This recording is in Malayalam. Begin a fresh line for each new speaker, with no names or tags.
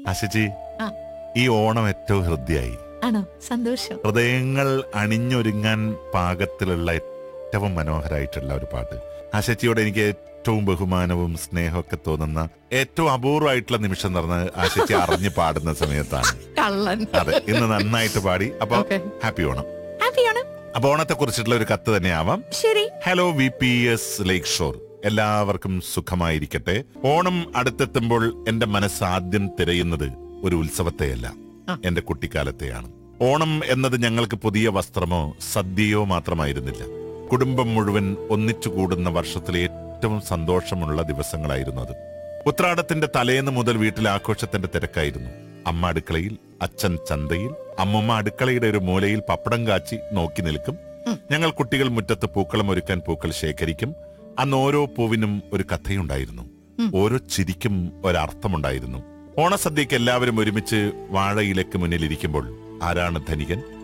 അശജി
ആ.
ഈ ഓണം ഏറ്റവും ഹൃദ്യമായി
ആണോ സന്തോഷം
ഹൃദയങ്ങൾ അണിഞ്ഞൊരുങ്ങാൻ പാകത്തിലുള്ള ഏറ്റവും മനോഹരമായിട്ടുള്ള ഒരു പാട്ട് ആശച്ചിയോട് എനിക്ക് ഏറ്റവും ബഹുമാനവും സ്നേഹമൊക്കെ തോന്നുന്ന ഏറ്റവും അപൂർവമായിട്ടുള്ള നിമിഷം നടന്നത് ആശച്ചി അറിഞ്ഞ് പാടുന്ന സമയത്താണ്
കള്ളൻ
അതെ ഇന്ന് നന്നായിട്ട് പാടി അപ്പൊ
ഓക്കെ
ഹാപ്പി ഓണം
ഹാപ്പിയാണ്
അപ്പൊ ഓണത്തെ കുറിച്ചിട്ടുള്ള ഒരു കത്ത് തന്നെയാവാം
ശരി
hello V P S Lakeshore എല്ലാവർക്കും സുഖമായിരിക്കട്ടെ ഓണം അടുത്തെത്തുമ്പോൾ എന്റെ മനസ്സ് ആദ്യം തിരയുന്നത് ഒരു ഉത്സവത്തെയല്ല
ആ.
എന്റെ കുട്ടിക്കാലത്തെയാണ് ഓണം എന്നത് ഞങ്ങൾക്ക് പുതിയ വസ്ത്രമോ സദ്യയോ മാത്രമായിരുന്നില്ല കുടുംബം മുഴുവൻ ഒന്നിച്ചു കൂടുന്ന വർഷത്തിലെ ഏറ്റവും സന്തോഷമുള്ള ദിവസങ്ങളായിരുന്നു അത് ഉത്രാടത്തിന്റെ തലേന്ന് മുതൽ വീട്ടിൽ ആഘോഷത്തിന്റെ തിരക്കായിരുന്നു അമ്മ അടുക്കളയിൽ അച്ഛൻ ചന്തയിൽ അമ്മമ്മ അടുക്കളയുടെ ഒരു മൂലയിൽ പപ്പടം കാച്ചി നോക്കി നിൽക്കും ഞങ്ങൾ കുട്ടികൾ മുറ്റത്ത് പൂക്കളം ഒരുക്കാൻ പൂക്കൾ ശേഖരിക്കും അന്ന് ഓരോ പൂവിനും ഒരു കഥയുണ്ടായിരുന്നു ഓരോ ചിരിക്കും ഒരർത്ഥമുണ്ടായിരുന്നു ഓണസദ്യക്ക് എല്ലാവരും ഒരുമിച്ച് വാഴയിലക്ക് മുന്നിലിരിക്കുമ്പോൾ ആരാണ് ധനികൻ